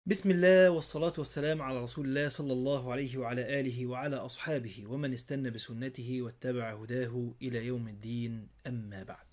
بسم الله والصلاة والسلام على رسول الله صلى الله عليه وعلى آله وعلى أصحابه ومن استنى بسنته واتبع هداه إلى يوم الدين أما بعد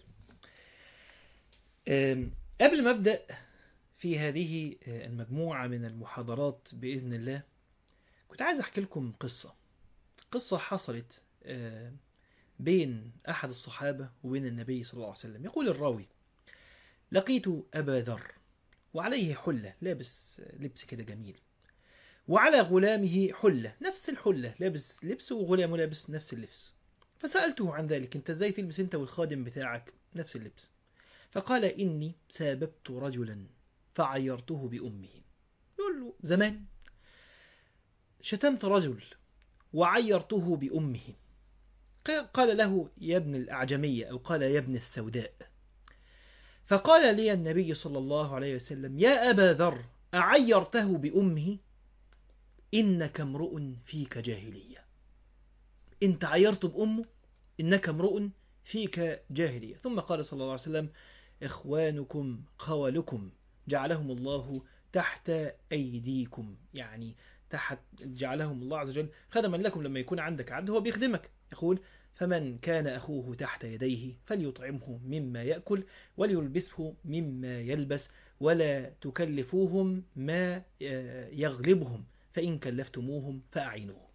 أم، قبل ما أبدأ في هذه المجموعة من المحاضرات بإذن الله كنت عايز أحكي لكم قصة قصة حصلت أم، بين أحد الصحابة وبين النبي صلى الله عليه وسلم يقول الراوي لقيت أبا ذر وعليه حلة لابس لبس كده جميل وعلى غلامه حلة نفس الحلة لابس لبس وغلامه لابس نفس اللبس فسألته عن ذلك انت ازاي تلبس انت والخادم بتاعك نفس اللبس فقال إني ساببت رجلا فعيرته بأمه يقول له زمان شتمت رجل وعيرته بأمه قال له يا ابن الأعجمية أو قال يا ابن السوداء فقال لي النبي صلى الله عليه وسلم يا أبا ذر أعيرته بأمه إنك امرؤ فيك جاهلية إنت عيرت بأمه إنك امرؤ فيك جاهلية ثم قال صلى الله عليه وسلم إخوانكم خوالكم جعلهم الله تحت أيديكم يعني تحت جعلهم الله عز وجل خدما لكم لما يكون عندك عبد هو بيخدمك يقول فمن كان أخوه تحت يديه فليطعمه مما يأكل وليلبسه مما يلبس ولا تكلفوهم ما يغلبهم فإن كلفتموهم فأعينوه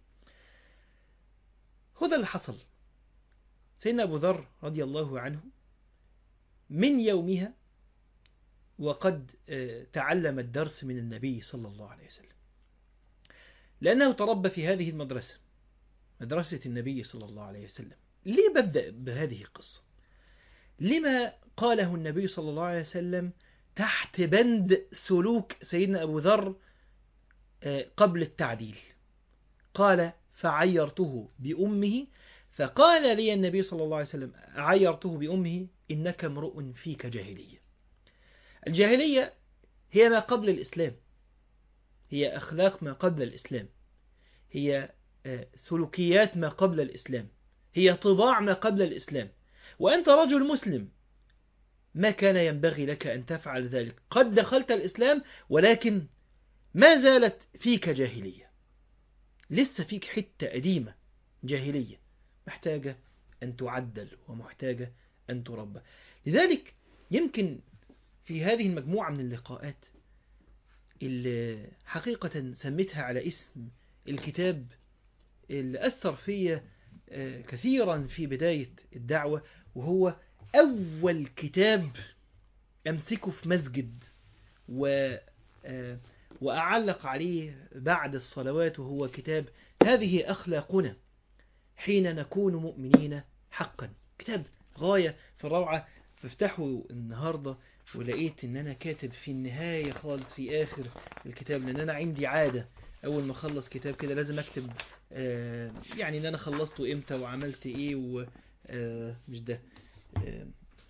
هذا اللي حصل سيدنا أبو ذر رضي الله عنه من يومها وقد تعلم الدرس من النبي صلى الله عليه وسلم لأنه تربى في هذه المدرسة مدرسة النبي صلى الله عليه وسلم ليه ببدأ بهذه القصة لما قاله النبي صلى الله عليه وسلم تحت بند سلوك سيدنا أبو ذر قبل التعديل قال فعيرته بأمه فقال لي النبي صلى الله عليه وسلم عيرته بأمه إنك امرؤ فيك جاهلية الجاهلية هي ما قبل الإسلام هي أخلاق ما قبل الإسلام هي سلوكيات ما قبل الإسلام هي طباع ما قبل الإسلام وأنت رجل مسلم ما كان ينبغي لك أن تفعل ذلك قد دخلت الإسلام ولكن ما زالت فيك جاهلية لسه فيك حتة قديمة جاهلية محتاجة أن تعدل ومحتاجة أن تربى لذلك يمكن في هذه المجموعة من اللقاءات اللي حقيقة سميتها على اسم الكتاب اللي أثر فيا كثيرا في بداية الدعوة وهو أول كتاب أمسكه في مسجد و وأعلق عليه بعد الصلوات وهو كتاب هذه أخلاقنا حين نكون مؤمنين حقا كتاب غاية في الروعة فافتحوا النهاردة ولقيت ان انا كاتب في النهاية خالص في اخر الكتاب لان انا عندي عادة اول ما اخلص كتاب كده لازم اكتب آه يعني ان انا خلصته امتى وعملت ايه ومش ده آه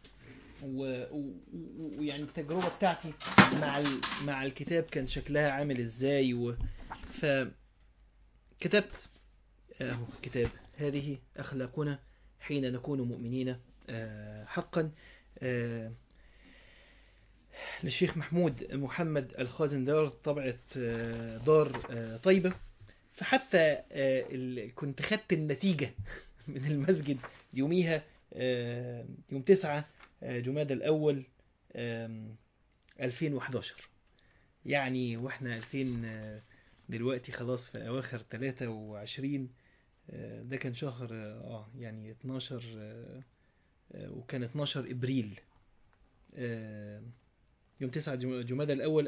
ويعني التجربة بتاعتي مع مع الكتاب كان شكلها عامل ازاي و ف كتبت اهو كتاب هذه اخلاقنا حين نكون مؤمنين آه حقا للشيخ محمود محمد الخازندار طبعة دار طيبة فحتى كنت خدت النتيجة من المسجد يوميها يوم 9 جماد الأول 2011 يعني واحنا 2000 دلوقتي خلاص في أواخر 23 ده كان شهر اه يعني 12 وكان 12 إبريل يوم 9 جمادى الأول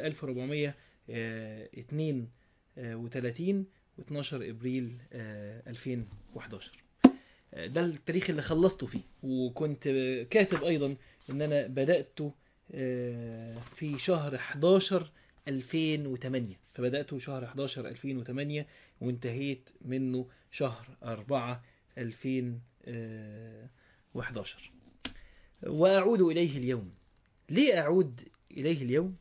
1432 و12 إبريل 2011 ده التاريخ اللي خلصته فيه وكنت كاتب أيضا إن أنا بدأت في شهر 11 2008 فبدأته شهر 11 2008 وانتهيت منه شهر 4 2011 وأعود إليه اليوم ليه أعود إليه اليوم؟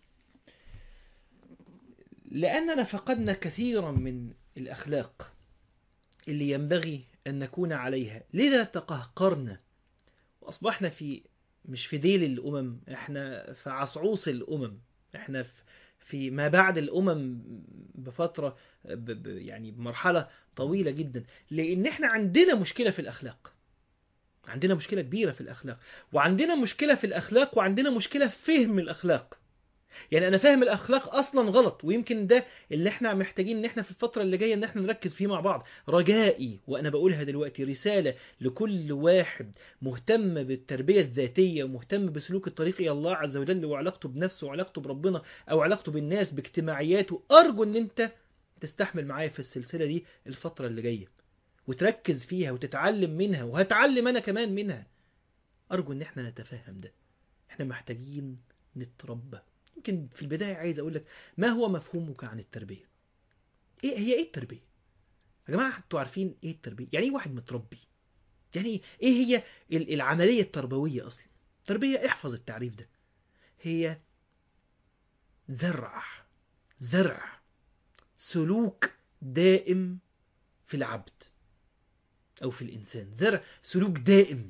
لأننا فقدنا كثيرا من الأخلاق اللي ينبغي أن نكون عليها لذا تقهقرنا وأصبحنا في مش في ديل الأمم احنا في عصعوص الأمم احنا في في ما بعد الأمم بفترة ب ب يعني بمرحلة طويلة جدا لأن احنا عندنا مشكلة في الأخلاق عندنا مشكلة كبيرة في الأخلاق وعندنا مشكلة في الأخلاق وعندنا مشكلة في فهم الأخلاق يعني أنا فاهم الأخلاق أصلا غلط ويمكن ده اللي احنا محتاجين إن احنا في الفترة اللي جاية إن احنا نركز فيه مع بعض رجائي وأنا بقولها دلوقتي رسالة لكل واحد مهتم بالتربية الذاتية ومهتم بسلوك الطريق إلى الله عز وجل وعلاقته بنفسه وعلاقته بربنا أو علاقته بالناس باجتماعياته أرجو إن أنت تستحمل معايا في السلسلة دي الفترة اللي جاية وتركز فيها وتتعلم منها وهتعلم أنا كمان منها أرجو إن احنا نتفاهم ده احنا محتاجين نتربى يمكن في البداية عايز أقول لك ما هو مفهومك عن التربية إيه هي إيه التربية يا جماعة أنتوا عارفين إيه التربية يعني إيه واحد متربي يعني إيه هي ال- العملية التربوية أصلا التربية احفظ التعريف ده هي زرع زرع سلوك دائم في العبد أو في الإنسان زرع سلوك دائم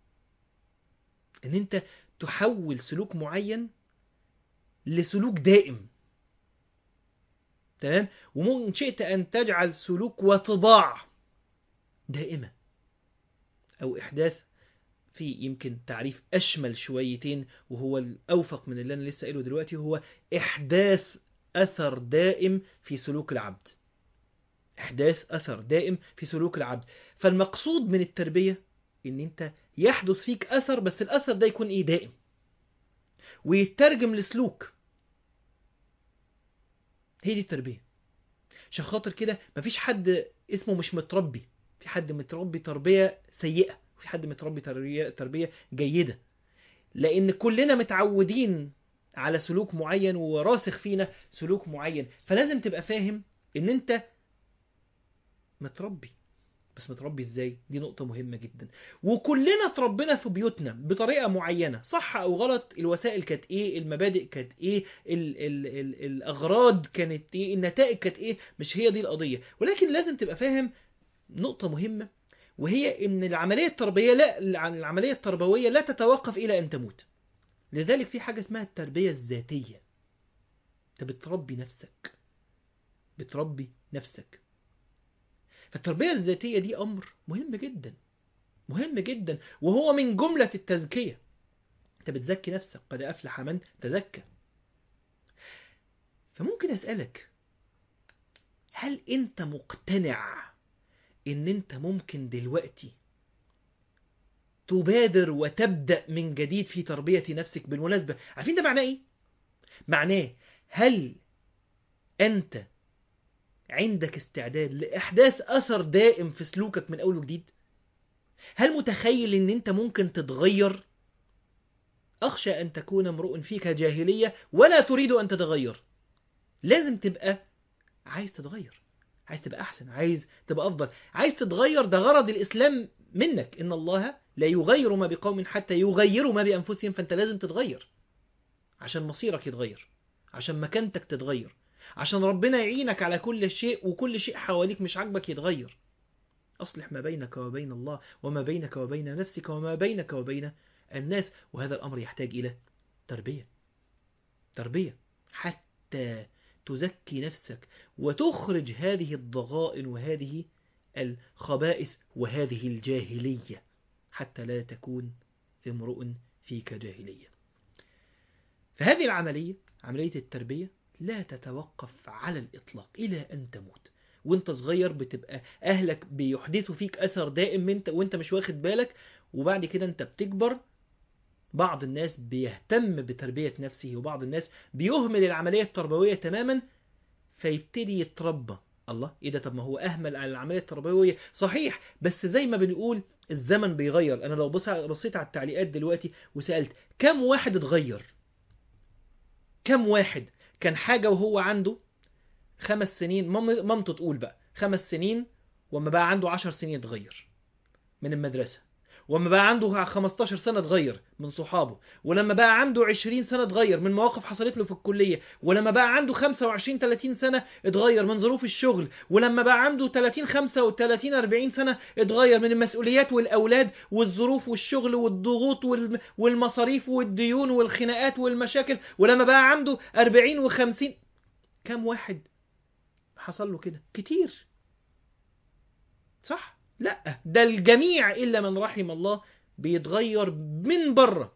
إن أنت تحول سلوك معين لسلوك دائم تمام ومن شئت أن تجعل سلوك وطباع دائمة أو إحداث في يمكن تعريف أشمل شويتين وهو الأوفق من اللي أنا لسه قايله دلوقتي هو إحداث أثر دائم في سلوك العبد إحداث أثر دائم في سلوك العبد فالمقصود من التربية إن أنت يحدث فيك أثر بس الأثر ده يكون إيه دائم ويترجم لسلوك هي دي التربية عشان خاطر كده مفيش حد اسمه مش متربي في حد متربي تربية سيئة وفي حد متربي تربية, تربية جيدة لأن كلنا متعودين على سلوك معين وراسخ فينا سلوك معين فلازم تبقى فاهم ان انت متربي بس متربي ازاي دي نقطة مهمة جدا وكلنا اتربينا في بيوتنا بطريقة معينة صح او غلط الوسائل كانت ايه المبادئ كانت ايه ال ال ال الاغراض كانت ايه النتائج كانت ايه مش هي دي القضية ولكن لازم تبقى فاهم نقطة مهمة وهي ان العملية التربية لا العملية التربوية لا تتوقف الى ان تموت لذلك في حاجة اسمها التربية الذاتية انت بتربي نفسك بتربي نفسك فالتربية الذاتية دي أمر مهم جدا مهم جدا وهو من جملة التزكية أنت بتزكي نفسك قد أفلح من تزكى فممكن أسألك هل أنت مقتنع إن أنت ممكن دلوقتي تبادر وتبدأ من جديد في تربية نفسك بالمناسبة عارفين ده معناه إيه؟ معناه هل أنت عندك استعداد لإحداث أثر دائم في سلوكك من أول وجديد؟ هل متخيل إن أنت ممكن تتغير؟ أخشى أن تكون امرؤ فيك جاهلية ولا تريد أن تتغير. لازم تبقى عايز تتغير، عايز تبقى أحسن، عايز تبقى أفضل، عايز تتغير ده غرض الإسلام منك، إن الله لا يغير ما بقوم حتى يغيروا ما بأنفسهم فأنت لازم تتغير. عشان مصيرك يتغير، عشان مكانتك تتغير، عشان ربنا يعينك على كل شيء وكل شيء حواليك مش عاجبك يتغير أصلح ما بينك وبين الله وما بينك وبين نفسك وما بينك وبين الناس وهذا الأمر يحتاج إلى تربية تربية حتى تزكي نفسك وتخرج هذه الضغائن وهذه الخبائث وهذه الجاهلية حتى لا تكون امرؤ فيك جاهلية فهذه العملية عملية التربية لا تتوقف على الإطلاق إلى أن تموت وانت صغير بتبقى أهلك بيحدثوا فيك أثر دائم انت وانت مش واخد بالك وبعد كده انت بتكبر بعض الناس بيهتم بتربية نفسه وبعض الناس بيهمل العملية التربوية تماما فيبتدي يتربى الله ايه ده طب ما هو اهمل على العمليه التربويه صحيح بس زي ما بنقول الزمن بيغير انا لو بص بصيت على التعليقات دلوقتي وسالت كم واحد اتغير كم واحد كان حاجة وهو عنده خمس سنين مام- مامته تقول بقى خمس سنين وما بقى عنده عشر سنين اتغير من المدرسة وما بقى عنده 15 سنة اتغير من صحابه ولما بقى عنده 20 سنة اتغير من مواقف حصلت له في الكلية ولما بقى عنده 25 30 سنة اتغير من ظروف الشغل ولما بقى عنده 30 35 40 سنة اتغير من المسؤوليات والأولاد والظروف والشغل والضغوط والم- والمصاريف والديون والخناقات والمشاكل ولما بقى عنده 40 و50 كم واحد حصل له كده كتير صح لا ده الجميع الا من رحم الله بيتغير من بره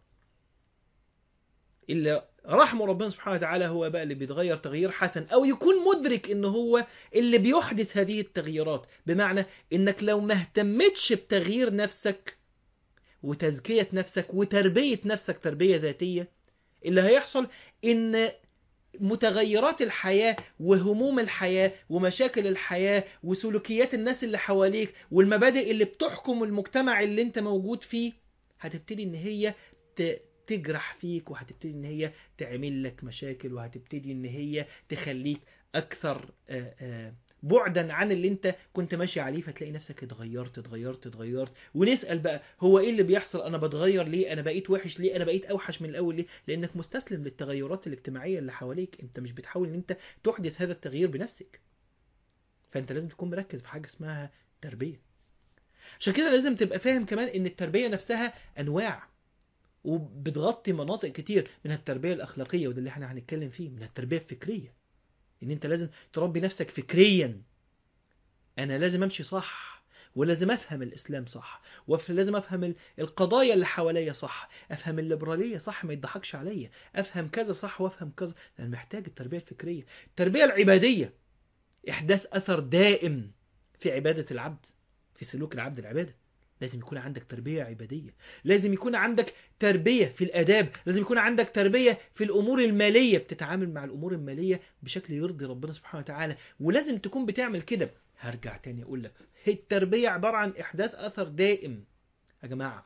الا رحم ربنا سبحانه وتعالى هو بقى اللي بيتغير تغيير حسن او يكون مدرك ان هو اللي بيحدث هذه التغييرات بمعنى انك لو ما اهتمتش بتغيير نفسك وتزكية نفسك وتربية نفسك تربية ذاتية اللي هيحصل ان متغيرات الحياة وهموم الحياة ومشاكل الحياة وسلوكيات الناس اللي حواليك والمبادئ اللي بتحكم المجتمع اللي انت موجود فيه هتبتدي ان هي ت- تجرح فيك وهتبتدي ان هي تعمل لك مشاكل وهتبتدي ان هي تخليك اكثر آه، آه، بعدا عن اللي انت كنت ماشي عليه فتلاقي نفسك اتغيرت اتغيرت اتغيرت ونسأل بقى هو ايه اللي بيحصل انا بتغير ليه انا بقيت وحش ليه انا بقيت اوحش من الاول ليه لانك مستسلم للتغيرات الاجتماعية اللي حواليك انت مش بتحاول ان انت تحدث هذا التغيير بنفسك فانت لازم تكون مركز في حاجة اسمها تربية عشان كده لازم تبقى فاهم كمان ان التربية نفسها انواع وبتغطي مناطق كتير من التربية الأخلاقية وده اللي احنا هنتكلم فيه من التربية الفكرية ان انت لازم تربي نفسك فكريا انا لازم امشي صح ولازم افهم الاسلام صح ولازم افهم ال- القضايا اللي حواليا صح افهم الليبراليه صح ما يضحكش عليا افهم كذا صح وافهم كذا انا محتاج التربيه الفكريه التربيه العباديه احداث اثر دائم في عباده العبد في سلوك العبد العباده لازم يكون عندك تربيه عباديه لازم يكون عندك تربيه في الاداب لازم يكون عندك تربيه في الامور الماليه بتتعامل مع الامور الماليه بشكل يرضي ربنا سبحانه وتعالى ولازم تكون بتعمل كده هرجع تاني اقول لك التربيه عباره عن احداث اثر دائم يا جماعه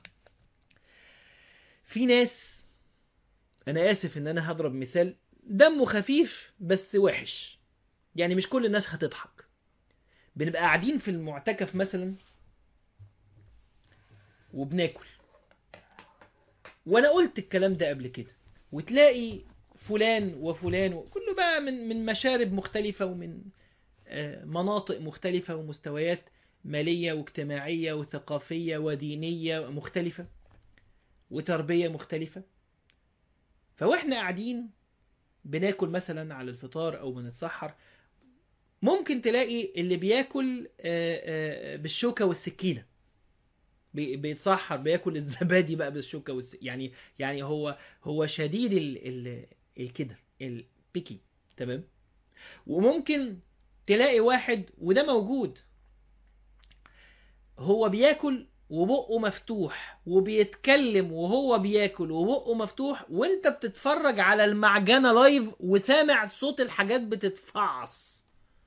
في ناس انا اسف ان انا هضرب مثال دمه خفيف بس وحش يعني مش كل الناس هتضحك بنبقى قاعدين في المعتكف مثلا وبناكل وانا قلت الكلام ده قبل كده وتلاقي فلان وفلان كله بقى من من مشارب مختلفة ومن آه، مناطق مختلفة ومستويات مالية واجتماعية وثقافية ودينية مختلفة وتربية مختلفة فواحنا قاعدين بناكل مثلا على الفطار او بنتسحر ممكن تلاقي اللي بياكل آه، آه، بالشوكة والسكينة بي- بيتسحر بياكل الزبادي بقى بالشوكة والس... يعني يعني هو هو شديد ال... ال... الكدر البيكي تمام وممكن تلاقي واحد وده موجود هو بياكل وبقه مفتوح وبيتكلم وهو بياكل وبقه مفتوح وانت بتتفرج على المعجنة لايف وسامع صوت الحاجات بتتفعص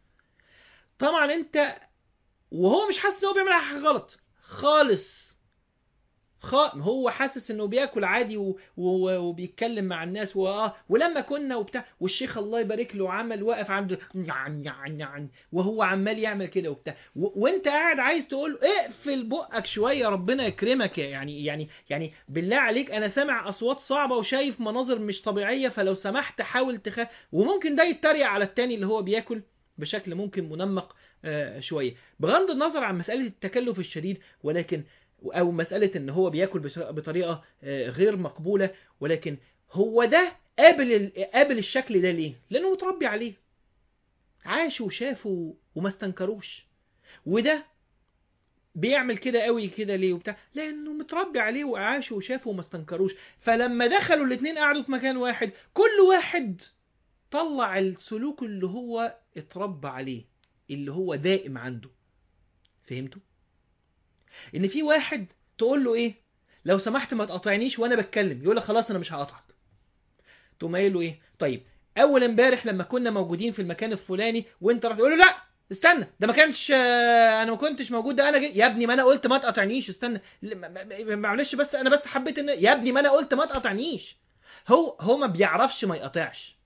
طبعا انت وهو مش حاسس ان هو بيعمل حاجة غلط خالص خ... هو حاسس انه بياكل عادي و... و... وبيتكلم مع الناس واه ولما كنا وبتاع والشيخ الله يبارك له عمل واقف عنده نعن نعن نعن وهو عمال يعمل كده وبتاع و... وانت قاعد عايز تقول له اقفل بقك شويه ربنا يكرمك يعني يعني يعني بالله عليك انا سامع اصوات صعبه وشايف مناظر مش طبيعيه فلو سمحت حاول تخاف وممكن ده يتريق على التاني اللي هو بياكل بشكل ممكن منمق آه، شويه بغض النظر عن مساله التكلف الشديد ولكن او مساله ان هو بياكل بش- بطريقه آه، غير مقبوله ولكن هو ده قابل ال- قابل الشكل ده ليه لانه متربي عليه عاش وشافه وما استنكروش وده بيعمل كده قوي كده ليه وبتاع لانه متربي عليه وعاش وشافه وما استنكروش فلما دخلوا الاتنين قعدوا في مكان واحد كل واحد طلع السلوك اللي هو اتربى عليه اللي هو دائم عنده فهمتوا ان في واحد تقول له ايه لو سمحت ما تقاطعنيش وانا بتكلم يقول لك خلاص انا مش هقاطعك تقوم قايل له ايه طيب اول امبارح لما كنا موجودين في المكان الفلاني وانت رحت تقول له لا استنى ده ما كانش آه، انا ما كنتش موجود ده انا جي... يا ابني ما انا قلت ما تقاطعنيش استنى ل- ما- ما- ما- معلش بس انا بس حبيت ان يا ابني ما انا قلت ما تقاطعنيش هو هو ما بيعرفش ما يقاطعش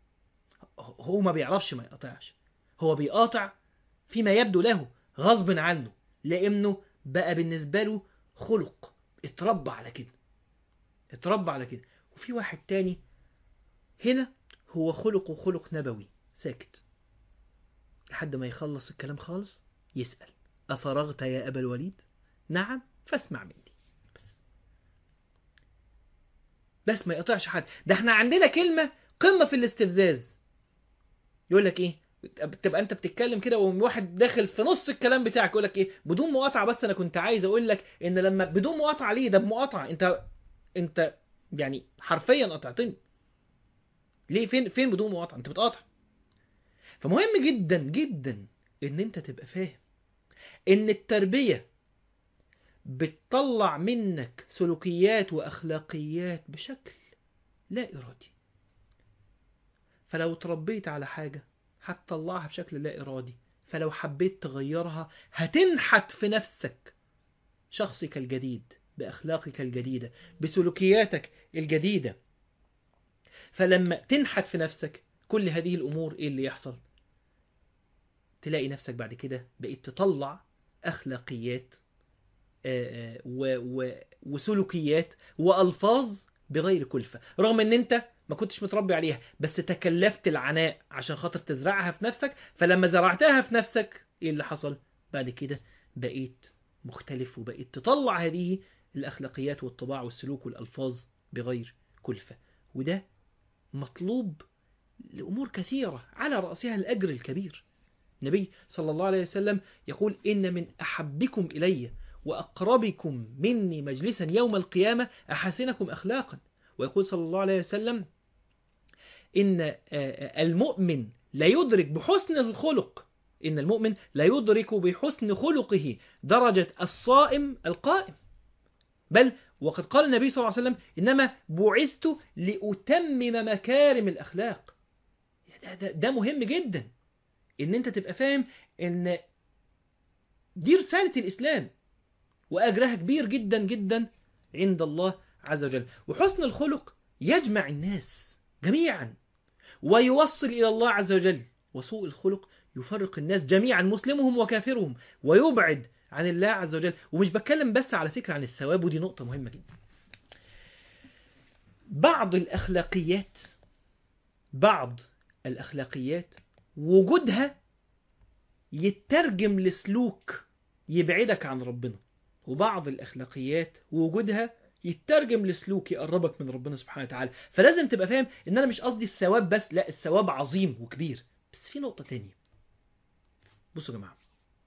هو ما بيعرفش ما يقاطعش هو بيقاطع فيما يبدو له غصب عنه لانه بقى بالنسبه له خلق اتربى على كده اتربى على كده وفي واحد تاني هنا هو خلقه خلق نبوي ساكت لحد ما يخلص الكلام خالص يسأل أفرغت يا أبا الوليد نعم فاسمع مني بس بس ما يقطعش حد ده احنا عندنا كلمة قمة في الاستفزاز يقول لك ايه تبقى انت بتتكلم كده وواحد داخل في نص الكلام بتاعك يقول لك ايه بدون مقاطعه بس انا كنت عايز اقول لك ان لما بدون مقاطعه ليه ده بمقاطعه انت انت يعني حرفيا قطعتني ليه فين فين بدون مقاطعه انت بتقاطع فمهم جدا جدا ان انت تبقى فاهم ان التربيه بتطلع منك سلوكيات واخلاقيات بشكل لا ارادي فلو تربيت على حاجه هتطلعها بشكل لا ارادي فلو حبيت تغيرها هتنحت في نفسك شخصك الجديد باخلاقك الجديده بسلوكياتك الجديده فلما تنحت في نفسك كل هذه الامور ايه اللي يحصل تلاقي نفسك بعد كده بقيت تطلع اخلاقيات آه، آه، و- و- وسلوكيات والفاظ بغير كلفه رغم ان انت ما كنتش متربي عليها بس تكلفت العناء عشان خاطر تزرعها في نفسك فلما زرعتها في نفسك ايه اللي حصل بعد كده بقيت مختلف وبقيت تطلع هذه الاخلاقيات والطباع والسلوك والالفاظ بغير كلفه وده مطلوب لامور كثيره على راسها الاجر الكبير النبي صلى الله عليه وسلم يقول ان من احبكم الي واقربكم مني مجلسا يوم القيامه احسنكم اخلاقا ويقول صلى الله عليه وسلم ان آه، آه، المؤمن لا يدرك بحسن الخلق ان المؤمن لا يدرك بحسن خلقه درجه الصائم القائم بل وقد قال النبي صلى الله عليه وسلم انما بعثت لاتمم مكارم الاخلاق ده, ده, ده مهم جدا ان انت تبقى فاهم ان دي رساله الاسلام واجرها كبير جدا جدا عند الله عز وجل وحسن الخلق يجمع الناس جميعا ويوصل الى الله عز وجل وسوء الخلق يفرق الناس جميعا مسلمهم وكافرهم ويبعد عن الله عز وجل ومش بتكلم بس على فكرة عن الثواب ودي نقطة مهمة جدا بعض الأخلاقيات بعض الأخلاقيات وجودها يترجم لسلوك يبعدك عن ربنا وبعض الأخلاقيات وجودها يترجم لسلوك يقربك من ربنا سبحانه وتعالى فلازم تبقى فاهم ان انا مش قصدي الثواب بس لا الثواب عظيم وكبير بس في نقطة تانية بصوا يا جماعة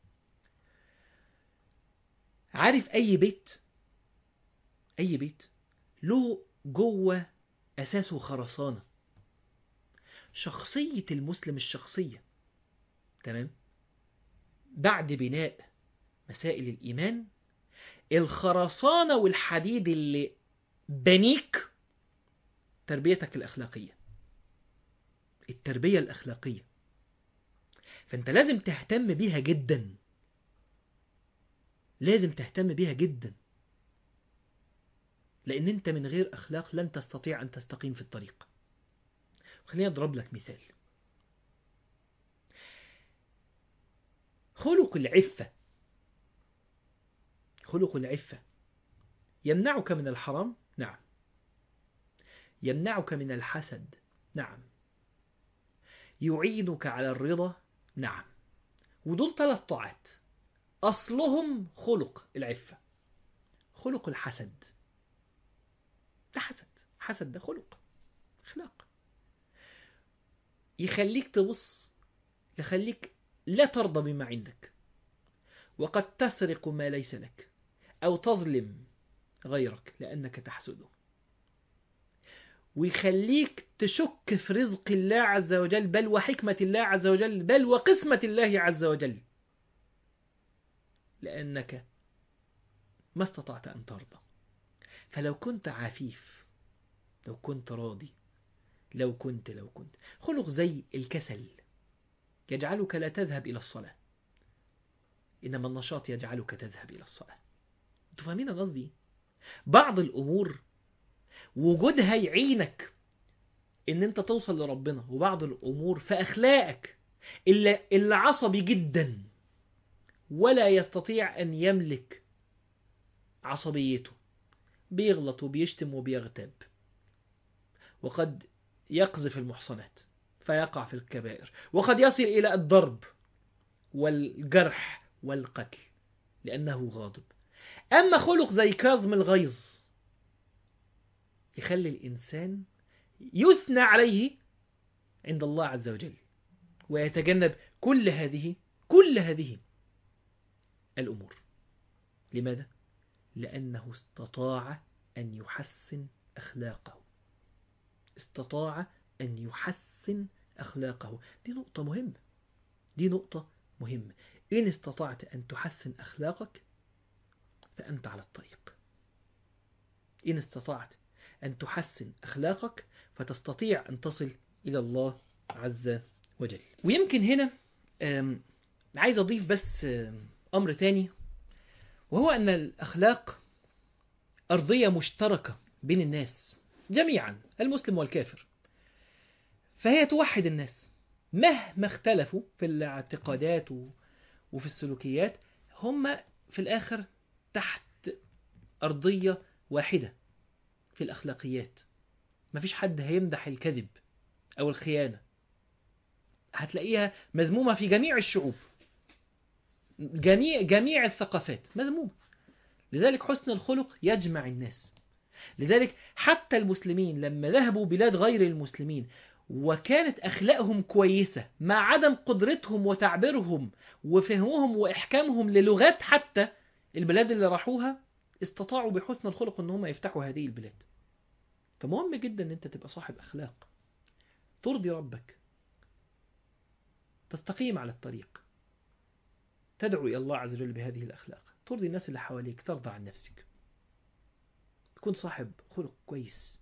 عارف اي بيت اي بيت له جوه اساسه خرسانة شخصية المسلم الشخصية تمام بعد بناء مسائل الإيمان الخرسانة والحديد اللي بنيك تربيتك الأخلاقية التربية الأخلاقية فأنت لازم تهتم بيها جدا لازم تهتم بيها جدا لأن أنت من غير أخلاق لن تستطيع أن تستقيم في الطريق خليني أضرب لك مثال خلق العفة خلق العفة يمنعك من الحرام نعم يمنعك من الحسد نعم يعينك على الرضا نعم ودول ثلاث طاعات أصلهم خلق العفة خلق الحسد ده حسد حسد ده خلق أخلاق يخليك تبص يخليك لا ترضى بما عندك وقد تسرق ما ليس لك أو تظلم غيرك لأنك تحسده ويخليك تشك في رزق الله عز وجل بل وحكمة الله عز وجل بل وقسمة الله عز وجل لأنك ما استطعت أن ترضى فلو كنت عفيف لو كنت راضي لو كنت لو كنت خلق زي الكسل يجعلك لا تذهب إلى الصلاة إنما النشاط يجعلك تذهب إلى الصلاة أنتوا فاهمين أنا قصدي بعض الأمور وجودها يعينك إن أنت توصل لربنا وبعض الأمور في أخلاقك اللي, اللي عصبي جدا ولا يستطيع أن يملك عصبيته بيغلط وبيشتم وبيغتاب وقد يقذف المحصنات فيقع في الكبائر وقد يصل إلى الضرب والجرح والقتل لأنه غاضب أما خلق زي كاظم الغيظ يخلي الإنسان يثنى عليه عند الله عز وجل ويتجنب كل هذه كل هذه الأمور لماذا؟ لأنه استطاع أن يحسن أخلاقه استطاع أن يحسن أخلاقه دي نقطة مهمة دي نقطة مهمة إن استطعت أن تحسن أخلاقك فأنت على الطريق إن استطعت أن تحسن أخلاقك فتستطيع أن تصل إلى الله عز وجل ويمكن هنا أم، عايز أضيف بس أم، أمر تاني وهو أن الأخلاق أرضية مشتركة بين الناس جميعا المسلم والكافر فهي توحد الناس مهما اختلفوا في الاعتقادات و- وفي السلوكيات هم في الآخر تحت أرضية واحدة في الأخلاقيات مفيش حد هيمدح الكذب أو الخيانة هتلاقيها مذمومة في جميع الشعوب جميع جميع الثقافات مذمومة لذلك حسن الخلق يجمع الناس لذلك حتى المسلمين لما ذهبوا بلاد غير المسلمين وكانت أخلاقهم كويسة مع عدم قدرتهم وتعبيرهم وفهمهم وإحكامهم للغات حتى البلاد اللي راحوها استطاعوا بحسن الخلق ان هم يفتحوا هذه البلاد فمهم جدا ان انت تبقى صاحب اخلاق ترضي ربك تستقيم على الطريق تدعو الى الله عز وجل بهذه الاخلاق ترضي الناس اللي حواليك ترضى عن نفسك تكون صاحب خلق كويس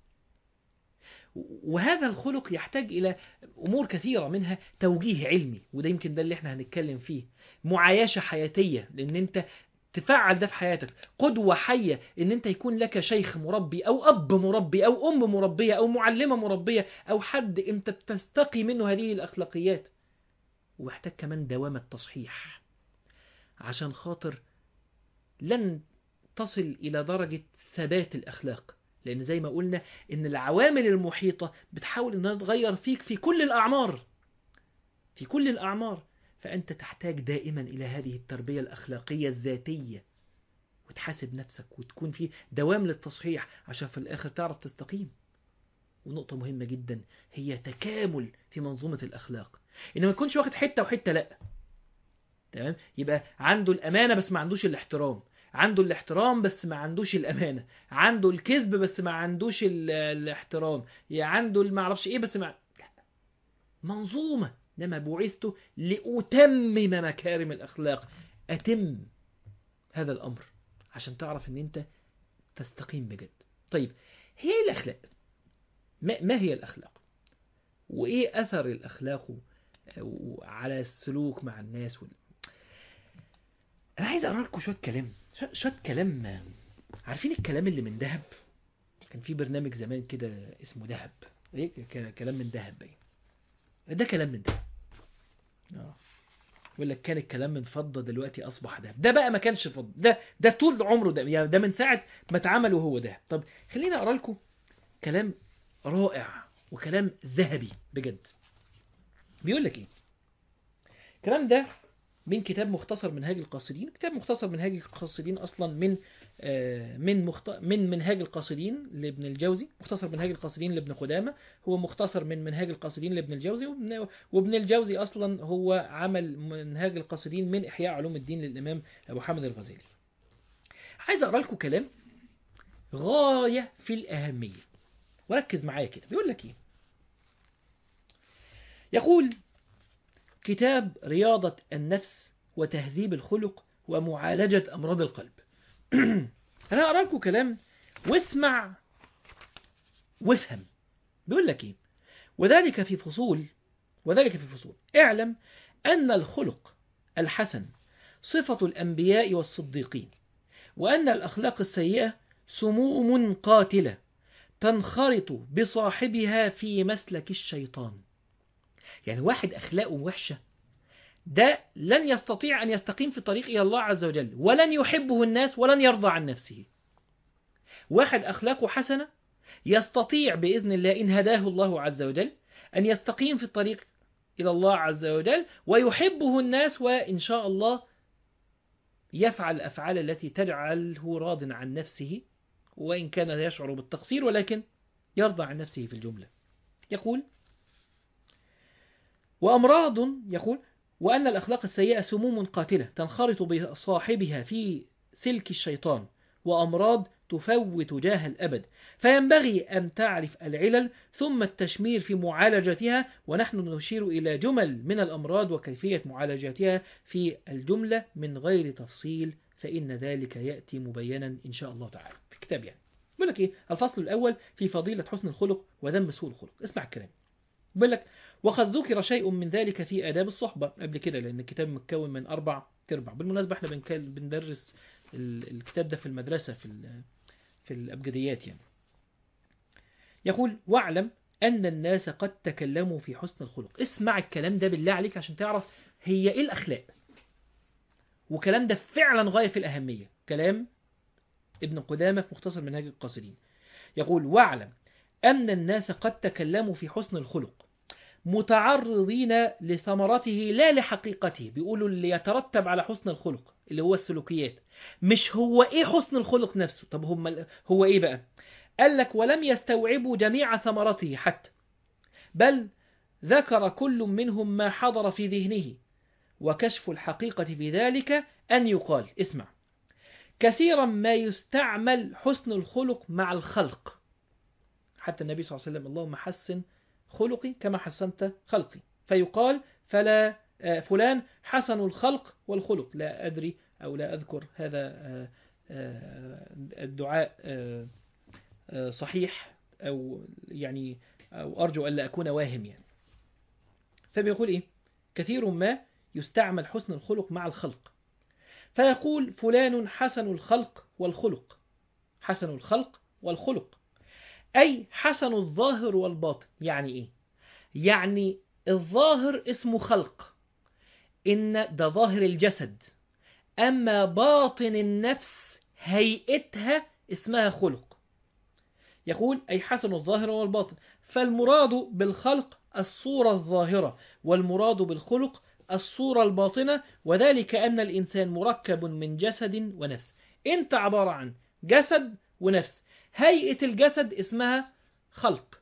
وهذا الخلق يحتاج الى امور كثيره منها توجيه علمي وده يمكن ده اللي احنا هنتكلم فيه معايشه حياتيه لان انت تفعل ده في حياتك قدوة حية ان انت يكون لك شيخ مربي او اب مربي او ام مربية او معلمة مربية او حد انت بتستقي منه هذه الاخلاقيات ومحتاج كمان دوام التصحيح عشان خاطر لن تصل الى درجة ثبات الاخلاق لان زي ما قلنا ان العوامل المحيطة بتحاول انها تغير فيك في كل الاعمار في كل الاعمار فأنت تحتاج دائما إلى هذه التربية الأخلاقية الذاتية وتحاسب نفسك وتكون في دوام للتصحيح عشان في الآخر تعرف تستقيم ونقطة مهمة جدا هي تكامل في منظومة الأخلاق إن ما يكونش واخد حتة وحتة لأ تمام يبقى عنده الأمانة بس ما عندوش الاحترام عنده الاحترام بس ما عندوش الأمانة عنده الكذب بس ما عندوش ال- الاحترام يعني عنده ما اعرفش ايه بس ما لا. منظومة إنما بعثت لأتمم مكارم الأخلاق أتم هذا الأمر عشان تعرف إن أنت تستقيم بجد طيب هي إيه الأخلاق ما, ما هي الأخلاق وإيه أثر الأخلاق على السلوك مع الناس وال... أنا عايز أقرأ لكم شوية كلام شوية- شوية كلام عارفين الكلام اللي من ذهب كان في برنامج زمان كده اسمه ذهب إيه ك- كلام من ذهب باين ده كلام من ده اه يقول لك كان الكلام من فضة دلوقتي أصبح ده ده بقى ما كانش فضة ده ده طول عمره ده يعني ده من ساعة ما اتعمل وهو ده طب خليني أقرأ لكم كلام رائع وكلام ذهبي بجد بيقول لك إيه الكلام ده من كتاب مختصر منهاج القاصدين كتاب مختصر منهاج القاصدين أصلا من آه، من مخت... من منهاج القاصدين لابن الجوزي مختصر منهاج القاصدين لابن قدامة هو مختصر من منهاج القاصدين لابن الجوزي وابن, وابن الجوزي أصلا هو عمل منهاج القاصدين من إحياء علوم الدين للإمام أبو حامد الغزالي عايز أقرأ لكم كلام غاية في الأهمية وركز معايا كده بيقول لك إيه يقول كتاب رياضة النفس وتهذيب الخلق ومعالجة أمراض القلب أنا أقرأ لكم كلام واسمع وافهم بيقول لك إيه وذلك في فصول وذلك في فصول اعلم أن الخلق الحسن صفة الأنبياء والصديقين وأن الأخلاق السيئة سموم قاتلة تنخرط بصاحبها في مسلك الشيطان يعني واحد أخلاقه وحشة ده لن يستطيع أن يستقيم في طريق إلى الله عز وجل ولن يحبه الناس ولن يرضى عن نفسه واحد أخلاقه حسنة يستطيع بإذن الله إن هداه الله عز وجل أن يستقيم في الطريق إلى الله عز وجل ويحبه الناس وإن شاء الله يفعل الأفعال التي تجعله راض عن نفسه وإن كان يشعر بالتقصير ولكن يرضى عن نفسه في الجملة يقول وأمراض يقول وأن الأخلاق السيئة سموم قاتلة تنخرط بصاحبها في سلك الشيطان وأمراض تفوت جاه الأبد فينبغي أن تعرف العلل ثم التشمير في معالجتها ونحن نشير إلى جمل من الأمراض وكيفية معالجتها في الجملة من غير تفصيل فإن ذلك يأتي مبينا إن شاء الله تعالى في الكتاب يعني بيقول لك إيه الفصل الأول في فضيلة حسن الخلق وذم سوء الخلق اسمع الكلام بيقول لك وقد ذكر شيء من ذلك في آداب الصحبة قبل كده لأن الكتاب متكون من أربع تربع بالمناسبة احنا بنكل- بندرس ال- الكتاب ده في المدرسة في ال- في الأبجديات يعني يقول واعلم أن الناس قد تكلموا في حسن الخلق اسمع الكلام ده بالله عليك عشان تعرف هي إيه الأخلاق وكلام ده فعلا غاية في الأهمية كلام ابن قدامة في مختصر منهاج القاصدين يقول واعلم أن الناس قد تكلموا في حسن الخلق متعرضين لثمرته لا لحقيقته بيقولوا اللي يترتب على حسن الخلق اللي هو السلوكيات مش هو ايه حسن الخلق نفسه طب هم هو ايه بقى قال لك ولم يستوعبوا جميع ثمرته حتى بل ذكر كل منهم ما حضر في ذهنه وكشف الحقيقة في ذلك أن يقال اسمع كثيرا ما يستعمل حسن الخلق مع الخلق حتى النبي صلى الله عليه وسلم اللهم حسن خلقي كما حسنت خلقي فيقال فلا آه، فلان حسن الخلق والخلق لا أدري أو لا أذكر هذا آه، آه، الدعاء آه، آه، صحيح أو يعني أو أرجو ألا أكون واهم يعني فبيقول إيه كثير ما يستعمل حسن الخلق مع الخلق فيقول فلان حسن الخلق والخلق حسن الخلق والخلق أي حسن الظاهر والباطن يعني إيه يعني الظاهر اسمه خلق إن ده ظاهر الجسد أما باطن النفس هيئتها اسمها خلق يقول أي حسن الظاهر والباطن فالمراد بالخلق الصورة الظاهرة والمراد بالخلق الصورة الباطنة وذلك أن الإنسان مركب من جسد ونفس أنت عبارة عن جسد ونفس هيئة الجسد اسمها خلق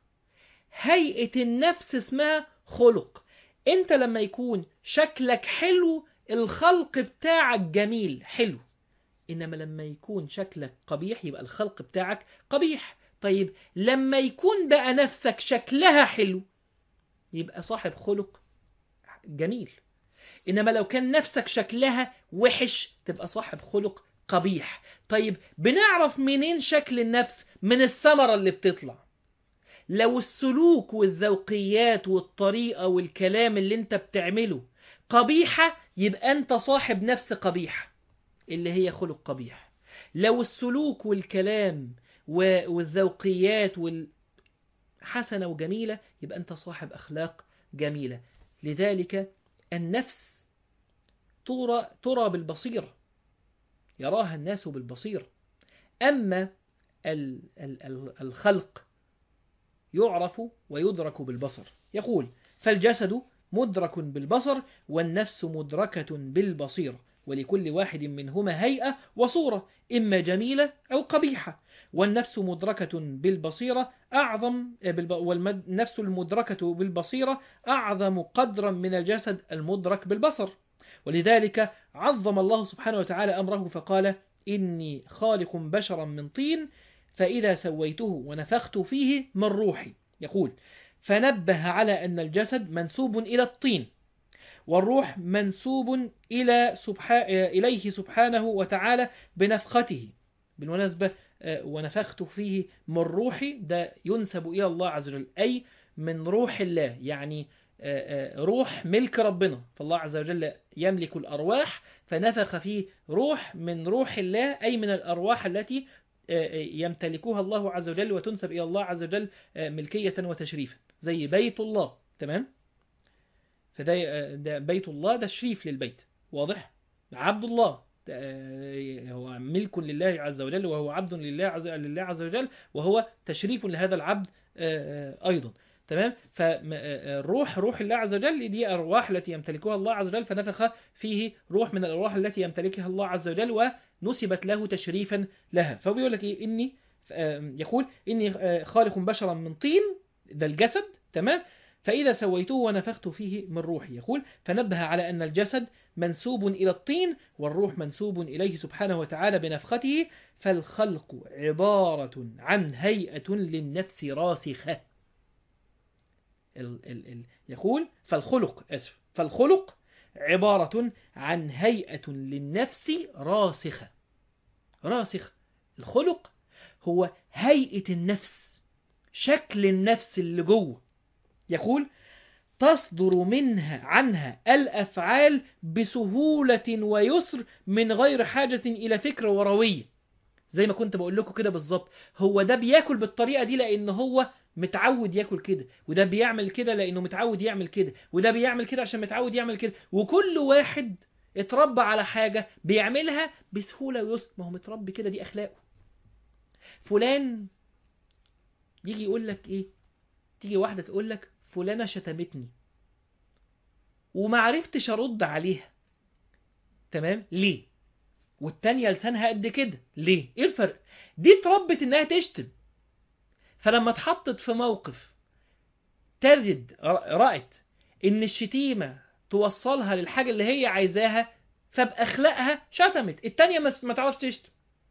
هيئة النفس اسمها خلق انت لما يكون شكلك حلو الخلق بتاعك جميل حلو انما لما يكون شكلك قبيح يبقى الخلق بتاعك قبيح طيب لما يكون بقى نفسك شكلها حلو يبقى صاحب خلق جميل انما لو كان نفسك شكلها وحش تبقى صاحب خلق قبيح طيب بنعرف منين شكل النفس من الثمرة اللي بتطلع لو السلوك والذوقيات والطريقة والكلام اللي انت بتعمله قبيحة يبقى انت صاحب نفس قبيحة اللي هي خلق قبيح لو السلوك والكلام و- والذوقيات وال... حسنة وجميلة يبقى انت صاحب أخلاق جميلة لذلك النفس ترى, ترى بالبصيرة يراها الناس بالبصيرة أما ال- ال- ال- الخلق يعرف ويدرك بالبصر يقول فالجسد مدرك بالبصر والنفس مدركة بالبصيرة ولكل واحد منهما هيئة وصورة إما جميلة أو قبيحة والنفس مدركة بالبصيرة أعظم بالب... والنفس المدركة بالبصيرة أعظم قدرا من الجسد المدرك بالبصر ولذلك عظم الله سبحانه وتعالى أمره فقال إني خالق بشرا من طين فإذا سويته ونفخت فيه من روحي يقول فنبه على أن الجسد منسوب إلى الطين والروح منسوب إلى سبحا... إليه سبحانه وتعالى بنفخته بالمناسبة آه، ونفخت فيه من روحي ده ينسب إلى الله عز وجل أي من روح الله يعني آه، آه، روح ملك ربنا فالله عز وجل يملك الأرواح فنفخ فيه روح من روح الله أي من الأرواح التي آه، يمتلكها الله عز وجل وتنسب إلى الله عز وجل آه، ملكية وتشريفا زي بيت الله تمام فده آه، ده بيت الله ده شريف للبيت واضح عبد الله آه، هو ملك لله عز وجل وهو عبد لله عز, لله عز وجل وهو تشريف لهذا العبد آه، آه، أيضا تمام فالروح روح الله عز وجل دي أرواح التي يمتلكها الله عز وجل فنفخ فيه روح من الأرواح التي يمتلكها الله عز وجل ونسبت له تشريفا لها فهو بيقول لك إيه إني آه، يقول إني آه، خالق بشرا من طين ده الجسد تمام فإذا سويته ونفخت فيه من روحي يقول فنبه على أن الجسد منسوب إلى الطين والروح منسوب إليه سبحانه وتعالى بنفخته فالخلق عبارة عن هيئة للنفس راسخة ال ال ال يقول فالخلق أسف فالخلق عبارة عن هيئة للنفس راسخة راسخ الخلق هو هيئة النفس شكل النفس اللي جوه يقول تصدر منها عنها الأفعال بسهولة ويسر من غير حاجة إلى فكر وروية زي ما كنت بقول لكم كده بالظبط هو ده بياكل بالطريقة دي لأن هو متعود ياكل كده وده بيعمل كده لأنه متعود يعمل كده وده بيعمل كده عشان متعود يعمل كده وكل واحد اتربى على حاجة بيعملها بسهولة ويسر ما هو متربي كده دي أخلاقه فلان يجي يقول لك ايه تيجي واحدة تقول لك فلانة شتمتني وما عرفتش ارد عليها تمام ليه والتانية لسانها قد كده ليه ايه الفرق دي اتربت انها تشتم فلما اتحطت في موقف تجد رأت ان الشتيمة توصلها للحاجة اللي هي عايزاها فبأخلاقها شتمت التانية ما تعرفش تشتم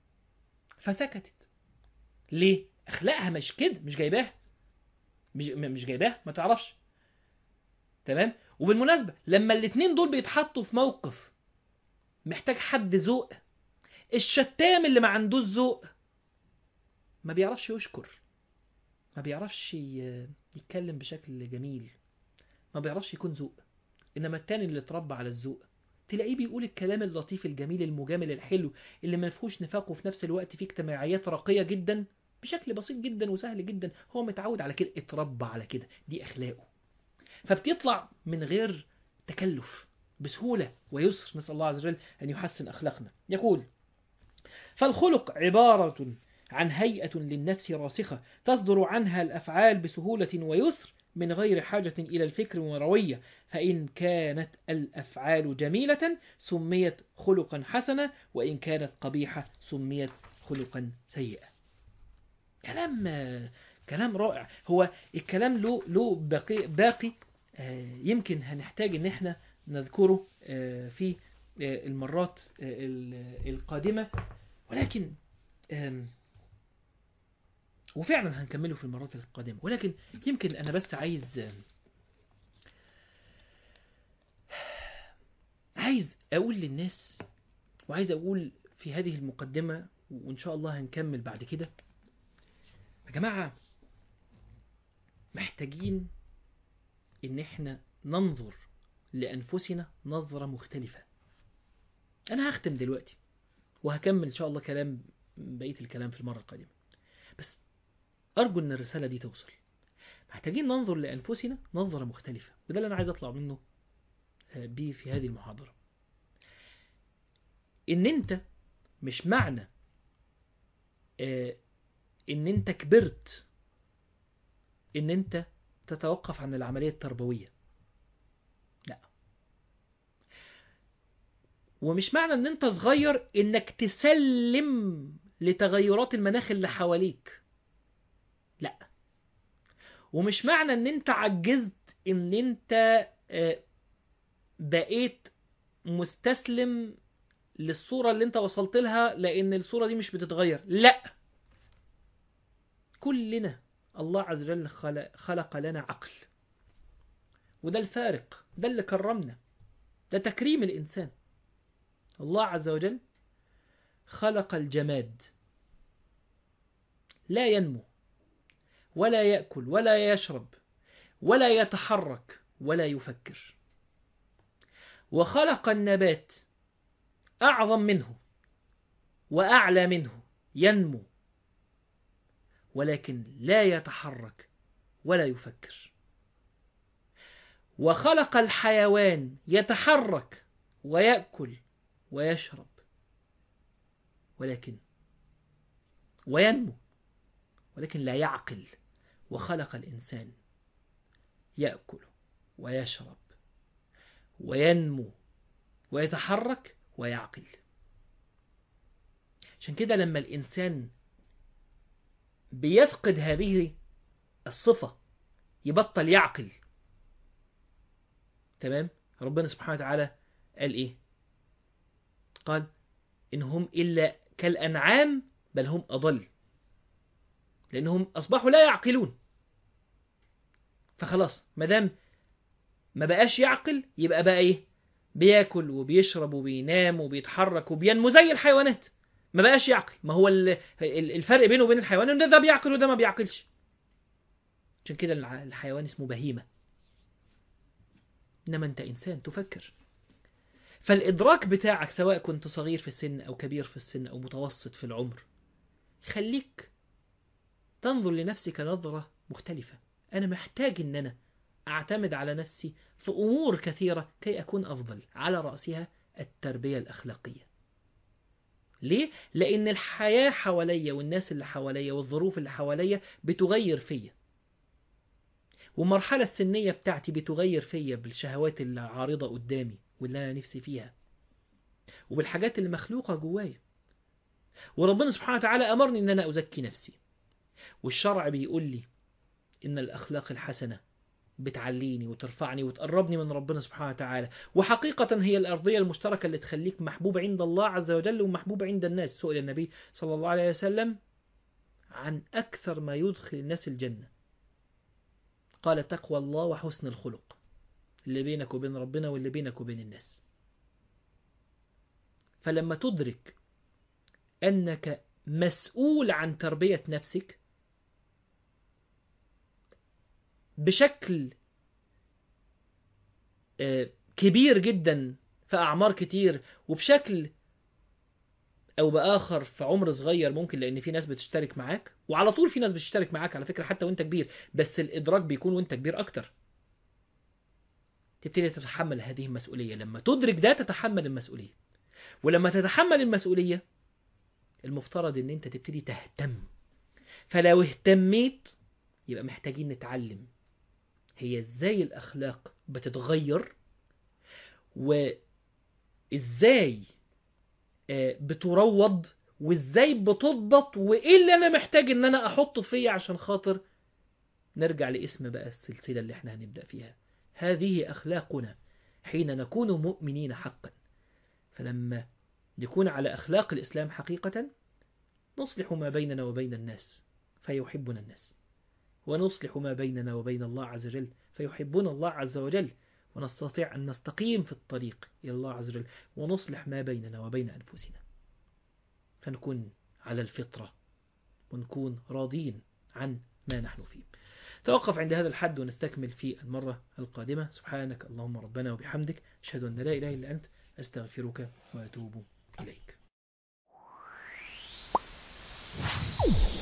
فسكتت ليه اخلاقها مش كده مش جايباها مش مش جايباها ما تعرفش تمام وبالمناسبة لما الاتنين دول بيتحطوا في موقف محتاج حد ذوق الشتام اللي ما عندوش ذوق ما بيعرفش يشكر ما بيعرفش يتكلم بشكل جميل ما بيعرفش يكون ذوق انما التاني اللي اتربى على الذوق تلاقيه بيقول الكلام اللطيف الجميل المجامل الحلو اللي ما فيهوش نفاق وفي نفس الوقت فيه اجتماعيات راقية جدا بشكل بسيط جدا وسهل جدا هو متعود على كده اتربى على كده دي اخلاقه فبتطلع من غير تكلف بسهولة ويسر نسأل الله عز وجل أن يحسن أخلاقنا يقول فالخلق عبارة عن هيئة للنفس راسخة تصدر عنها الأفعال بسهولة ويسر من غير حاجة إلى الفكر وروية فإن كانت الأفعال جميلة سميت خلقا حسنا وإن كانت قبيحة سميت خلقا سيئا كلام كلام رائع هو الكلام له له باقي باقي يمكن هنحتاج ان احنا نذكره في المرات القادمة ولكن وفعلا هنكمله في المرات القادمة ولكن يمكن أنا بس عايز عايز أقول للناس وعايز أقول في هذه المقدمة وإن شاء الله هنكمل بعد كده يا جماعة محتاجين إن إحنا ننظر لأنفسنا نظرة مختلفة أنا هختم دلوقتي وهكمل إن شاء الله كلام بقية الكلام في المرة القادمة بس أرجو أن الرسالة دي توصل محتاجين ننظر لأنفسنا نظرة مختلفة وده اللي أنا عايز أطلع منه بيه في هذه المحاضرة إن أنت مش معنى إن أنت كبرت إن أنت تتوقف عن العملية التربوية لا ومش معنى ان انت صغير انك تسلم لتغيرات المناخ اللي حواليك لا ومش معنى ان انت عجزت ان انت بقيت مستسلم للصورة اللي انت وصلت لها لان الصورة دي مش بتتغير لا كلنا الله عز وجل خلق, خلق لنا عقل وده الفارق ده اللي كرمنا ده تكريم الإنسان الله عز وجل خلق الجماد لا ينمو ولا يأكل ولا يشرب ولا يتحرك ولا يفكر وخلق النبات أعظم منه وأعلى منه ينمو ولكن لا يتحرك ولا يفكر وخلق الحيوان يتحرك ويأكل ويشرب ولكن وينمو ولكن لا يعقل وخلق الإنسان يأكل ويشرب وينمو ويتحرك ويعقل عشان كده لما الإنسان بيفقد هذه الصفة يبطل يعقل تمام ربنا سبحانه وتعالى قال إيه قال إن هم إلا كالأنعام بل هم أضل لأنهم أصبحوا لا يعقلون فخلاص مادام ما بقاش يعقل يبقى بقى إيه بياكل وبيشرب وبينام وبيتحرك وبينمو زي الحيوانات ما بقاش يعقل ما هو ال- ال- الفرق بينه وبين الحيوان ان ده, ده بيعقل وده ما بيعقلش عشان كده الع- الحيوان اسمه بهيمة انما انت انسان تفكر فالادراك بتاعك سواء كنت صغير في السن او كبير في السن او متوسط في العمر خليك تنظر لنفسك نظرة مختلفة انا محتاج ان انا اعتمد على نفسي في امور كثيرة كي اكون افضل على رأسها التربية الاخلاقية ليه؟ لأن الحياة حواليا والناس اللي حواليا والظروف اللي حواليا بتغير فيا والمرحلة السنية بتاعتي بتغير فيا بالشهوات اللي عارضة قدامي واللي أنا نفسي فيها وبالحاجات اللي مخلوقة جوايا وربنا سبحانه وتعالى أمرني إن أنا أزكي نفسي والشرع بيقول لي إن الأخلاق الحسنة بتعليني وترفعني وتقربني من ربنا سبحانه وتعالى وحقيقة هي الأرضية المشتركة اللي تخليك محبوب عند الله عز وجل ومحبوب عند الناس سئل النبي صلى الله عليه وسلم عن أكثر ما يدخل الناس الجنة قال تقوى الله وحسن الخلق اللي بينك وبين ربنا واللي بينك وبين الناس فلما تدرك أنك مسؤول عن تربية نفسك بشكل آه، كبير جدا في أعمار كتير وبشكل أو بآخر في عمر صغير ممكن لأن في ناس بتشترك معاك وعلى طول في ناس بتشترك معاك على فكرة حتى وانت كبير بس الإدراك بيكون وانت كبير أكتر تبتدي تتحمل هذه المسؤولية لما تدرك ده تتحمل المسؤولية ولما تتحمل المسؤولية المفترض ان انت تبتدي تهتم فلو اهتميت يبقى محتاجين نتعلم هي ازاي الاخلاق بتتغير وازاي آه، بتروض وازاي بتضبط وايه اللي انا محتاج ان انا احطه فيا عشان خاطر نرجع لاسم بقى السلسلة اللي احنا هنبدأ فيها هذه اخلاقنا حين نكون مؤمنين حقا فلما نكون على اخلاق الاسلام حقيقة نصلح ما بيننا وبين الناس فيحبنا الناس ونصلح ما بيننا وبين الله عز وجل فيحبنا الله عز وجل ونستطيع أن نستقيم في الطريق إلى الله عز وجل ونصلح ما بيننا وبين أنفسنا فنكون على الفطرة ونكون راضين عن ما نحن فيه توقف عند هذا الحد ونستكمل في المرة القادمة سبحانك اللهم ربنا وبحمدك أشهد أن لا إله إلا أنت أستغفرك وأتوب إليك